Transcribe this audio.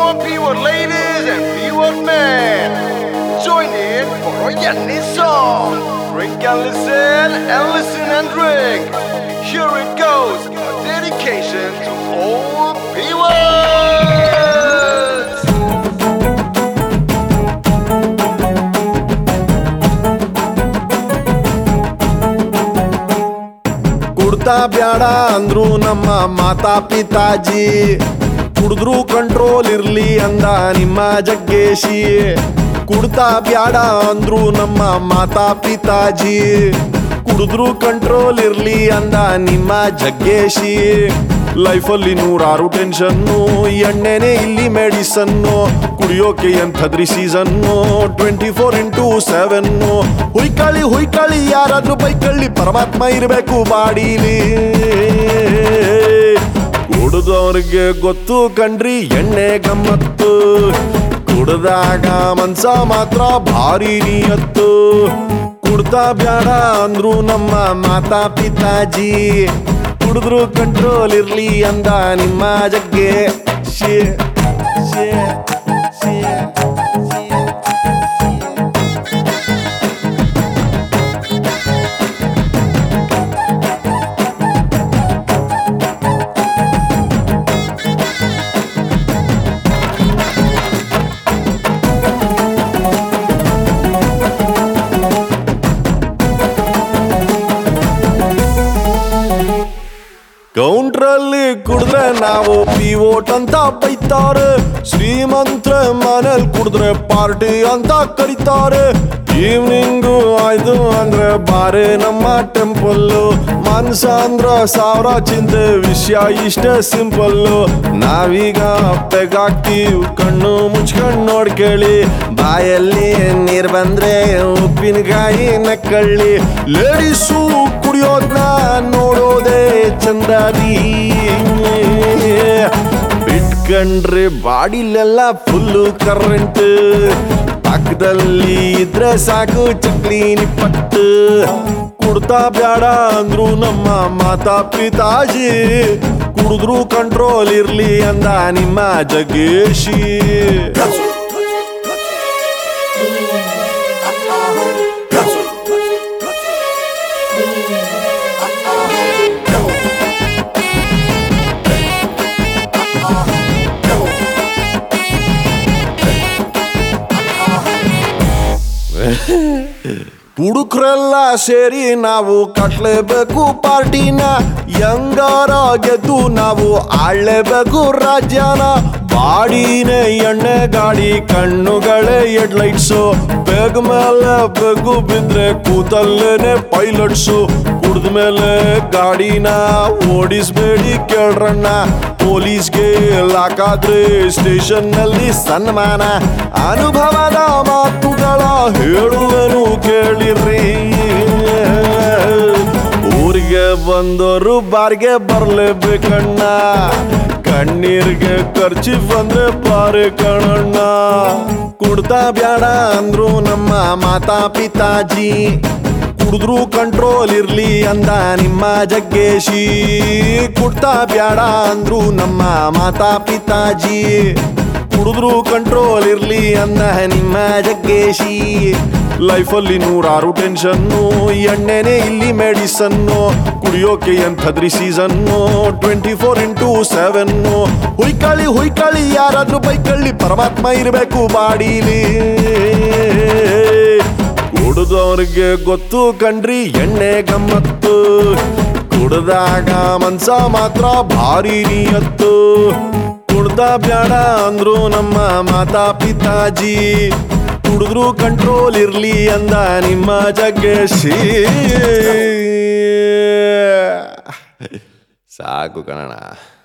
on, P-word ladies and P-word men. Join in for a Yanni song. Drink and listen and listen and drink. Here it goes, a dedication to all P-words. ಕುಡ್ತಾ ಬ್ಯಾಡ ಅಂದ್ರು ನಮ್ಮ ಮಾತಾ ಪಿತಾಜಿ ಕುಡಿದ್ರು control ಇರ್ಲಿ ಅಂದ ನಿಮ್ಮ ಜಗ್ಗೇಶಿ ಕುಡ್ತಾ ಬ್ಯಾಡ ಅಂದ್ರು ನಮ್ಮ ಮಾತಾ ಪಿತಾಜಿ ಕುಡಿದ್ರು control ಇರ್ಲಿ ಅಂದ ನಿಮ್ಮ ಜಗ್ಗೇಶಿ ಲೈಫಲ್ಲಿ ನೂರಾರು ಟೆನ್ಷನ್ನು ಎಣ್ಣೆನೆ ಇಲ್ಲಿ ಮೆಡಿಸನ್ನು ಕುಡಿಯೋಕೆ ಎಂಥದ್ರಿ season twenty four into seven ಹುಯ್ಕಳಿ ಹುಯ್ಕಳಿ ಯಾರಾದ್ರೂ ಬೈಕಳ್ಳಿ ಪರಮಾತ್ಮ ಇರಬೇಕು ಬಾಡೀಲಿ ಕುಡ್ದವ್ರಿಗೆ ಗೊತ್ತು ಕಣ್ರಿ ಎಣ್ಣೆ ಗಮ್ಮತ್ತು ಕುಡ್ದಾಗ ಮನ್ಸ ಮಾತ್ರ ಭಾರಿ ನಿಯತ್ತು ಕುಡ್ತಾ ಬ್ಯಾಡ ಅಂದ್ರು ನಮ್ಮ ಮಾತಾ ಪಿತಾಜಿ ಕುಡಿದ್ರು ಕಂಟ್ರೋಲ್ ಇರ್ಲಿ ಅಂದ ನಿಮ್ಮ ಜಗ್ಗೆ ಶೇ ಶೇ ಶೇ ಕೌಂಟ್ರಲ್ಲಿ ಕುಡಿದ್ರೆ ನಾವು ಪಿವೋಟ್ ಅಂತ ಬೈತಾರೆ ಶ್ರೀಮಂತ್ರ ಮನೇಲಿ ಕುಡಿದ್ರೆ ಪಾರ್ಟಿ ಅಂತ ಕರೀತಾರೆ ಈವ್ನಿಂಗು ಆಯ್ತು ಅಂದ್ರೆ ಬಾರೆ ನಮ್ಮ ಟೆಂಪಲ್ಲು ಮನ್ಸ ಅಂದ್ರ ಸಾವಿರ ಚಿಂತೆ ವಿಷಯ ಇಷ್ಟೇ ಸಿಂಪಲ್ಲು ನಾವೀಗ ಪೆಗಾಕ್ತೀವ್ ಕಣ್ಣು ಮುಚ್ಕೊಂಡು ನೋಡ್ಕೇಳಿ ಬಾಯಲ್ಲಿ ನೀರ್ ಬಂದ್ರೆ ಉಪ್ಪಿನಕಾಯಿ ನಕ್ಕಳ್ಳಿ ಲೇಡೀಸು ಕುಡಿಯೋದ್ನ ನೋಡೋದೇ ಚಂದಾದಿ ಬಿಟ್ಕಂಡ್ರೆ ಬಾಡಿಲೆಲ್ಲ ಫುಲ್ಲು ಕರೆಂಟ್ ಪಕ್ಕದಲ್ಲಿ ಇದ್ರೆ ಸಾಕು ಚಕ್ಲಿ ನಿಪ್ಪಟ್ಟು ಕುಡ್ತಾ ಬ್ಯಾಡ ಅಂದ್ರು ನಮ್ಮ ಮಾತಾ ಪಿತಾಜಿ ಕುಡಿದ್ರು ಕಂಟ್ರೋಲ್ ಇರ್ಲಿ ಅಂದ ನಿಮ್ಮ ಜಗೇಶಿ ಹುಡುಕ್ರೆಲ್ಲ ಸೇರಿ ನಾವು ಕಟ್ಲೇಬೇಕು ಪಾರ್ಟಿನ ಯಂಗಾರ ಗೆದ್ದು ನಾವು ಆಳ್ಲೇಬೇಕು ರಾಜ್ಯನ ಬಾಡಿನೇ ಎಣ್ಣೆ ಗಾಡಿ ಕಣ್ಣುಗಳೇ ಹೆಡ್ಲೈಟ್ಸು ಬೇಗ ಮೇಲೆ ಬೆಗು ಬಿದ್ರೆ ಕೂತಲ್ಲೇನೆ ಪೈಲಟ್ಸು ಕುಡ್ದ ಮೇಲೆ ಗಾಡಿನ ಓಡಿಸ್ಬೇಡಿ ಕೇಳ್ರಣ್ಣ ಪೊಲೀಸ್ಗೆ ಲಾಕಾದ್ರೆ ಸ್ಟೇಷನ್ ನಲ್ಲಿ ಸನ್ಮಾನ ಅನುಭವದ ಮಾತುಗಳ ಹೇಳುವನು ಕೇಳಿರ್ರಿ ಊರಿಗೆ ಬಂದವರು ಬಾರಿಗೆ ಬರ್ಲೇಬೇಕಣ್ಣ ಕಣ್ಣೀರ್ಗೆ ಖರ್ಚಿ ಬಂದ್ರೆ ಬಾರಿ ಕಣಣ್ಣ ಕುಡ್ತಾ ಬ್ಯಾಡ ಅಂದ್ರು ನಮ್ಮ ಮಾತಾ ಪಿತಾಜಿ ಕುಡಿದ್ರು ಕಂಟ್ರೋಲ್ ಇರ್ಲಿ ಅಂದ ನಿಮ್ಮ ಜಗ್ಗೇಶಿ ಕುಡ್ತಾ ಬ್ಯಾಡ ಅಂದ್ರು ನಮ್ಮ ಮಾತಾ ಪಿತಾಜಿ ಕುಡಿದ್ರು ಕಂಟ್ರೋಲ್ ಇರ್ಲಿ ಅಂದ ನಿಮ್ಮ ಜಗ್ಗೇಶಿ ಲೈಫಲ್ಲಿ ನೂರಾರು ಟೆನ್ಷನ್ನು ಎಣ್ಣೆನೆ ಇಲ್ಲಿ ಮೆಡಿಸನ್ನು ಕುಡಿಯೋಕೆ ಎಂಥದ್ರಿ season twenty four into seven ಹುಯ್ಕಳಿ ಹುಯ್ಕಳಿ ಯಾರಾದ್ರೂ ಬೈಕಳ್ಳಿ ಪರಮಾತ್ಮ ಇರಬೇಕು ಬಾಡೀಲಿ ಕುಡ್ದವ್ರಿಗೆ ಗೊತ್ತು ಕಣ್ರಿ ಎಣ್ಣೆ ಗಮ್ಮತ್ತು ಕುಡ್ದಾಗ ಮನ್ಸ ಮಾತ್ರ ಭಾರಿ ನಿಯತ್ತು ಕುಡ್ದ ಬ್ಯಾಡ ಅಂದ್ರು ನಮ್ಮ ಮಾತಾ ಪಿತಾಜಿ ಕುಡಿದ್ರು ಕಂಟ್ರೋಲ್ ಇರ್ಲಿ ಅಂದ ನಿಮ್ಮ ಜಗ್ಗೇಶಿ ಸಾಕು ಕಣಣ